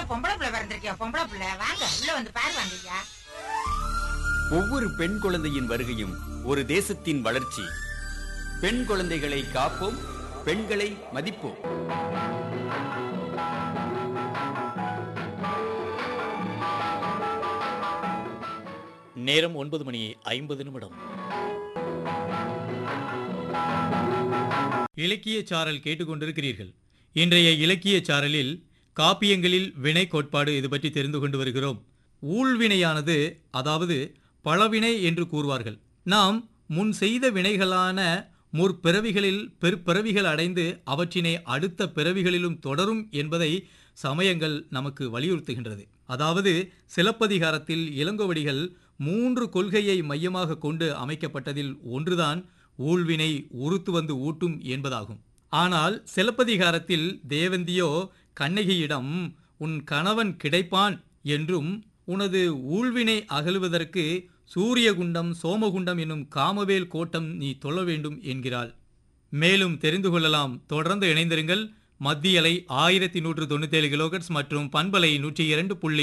பொம்பளை பிள்ளை பிறந்திருக்கியா பொம்பளை பிள்ளை வாங்க உள்ள வந்து பாரு வாங்க ஐயா ஒவ்வொரு பெண் குழந்தையின் வருகையும் ஒரு தேசத்தின் வளர்ச்சி பெண் குழந்தைகளை காப்போம் பெண்களை மதிப்போம் நேரம் ஒன்பது மணி ஐம்பது நிமிடம் இலக்கிய சாரல் கேட்டுக்கொண்டிருக்கிறீர்கள் இன்றைய இலக்கிய சாரலில் காப்பியங்களில் வினை கோட்பாடு இது பற்றி தெரிந்து கொண்டு வருகிறோம் ஊழ்வினையானது அதாவது பழவினை என்று கூறுவார்கள் நாம் முன் செய்த வினைகளான முற்பிறவிகளில் பெருப்பிறவிகள் அடைந்து அவற்றினை அடுத்த பிறவிகளிலும் தொடரும் என்பதை சமயங்கள் நமக்கு வலியுறுத்துகின்றது அதாவது சிலப்பதிகாரத்தில் இளங்கோவடிகள் மூன்று கொள்கையை மையமாக கொண்டு அமைக்கப்பட்டதில் ஒன்றுதான் ஊழ்வினை உறுத்து வந்து ஊட்டும் என்பதாகும் ஆனால் சிலப்பதிகாரத்தில் தேவந்தியோ கண்ணகியிடம் உன் கணவன் கிடைப்பான் என்றும் உனது ஊழ்வினை அகலுவதற்கு சூரியகுண்டம் சோமகுண்டம் என்னும் காமவேல் கோட்டம் நீ தொழ வேண்டும் என்கிறாள் மேலும் தெரிந்து கொள்ளலாம் தொடர்ந்து இணைந்திருங்கள் மத்தியலை ஆயிரத்தி நூற்று தொண்ணூத்தேழு கிலோகட்ஸ் மற்றும் பண்பலை நூற்றி இரண்டு புள்ளி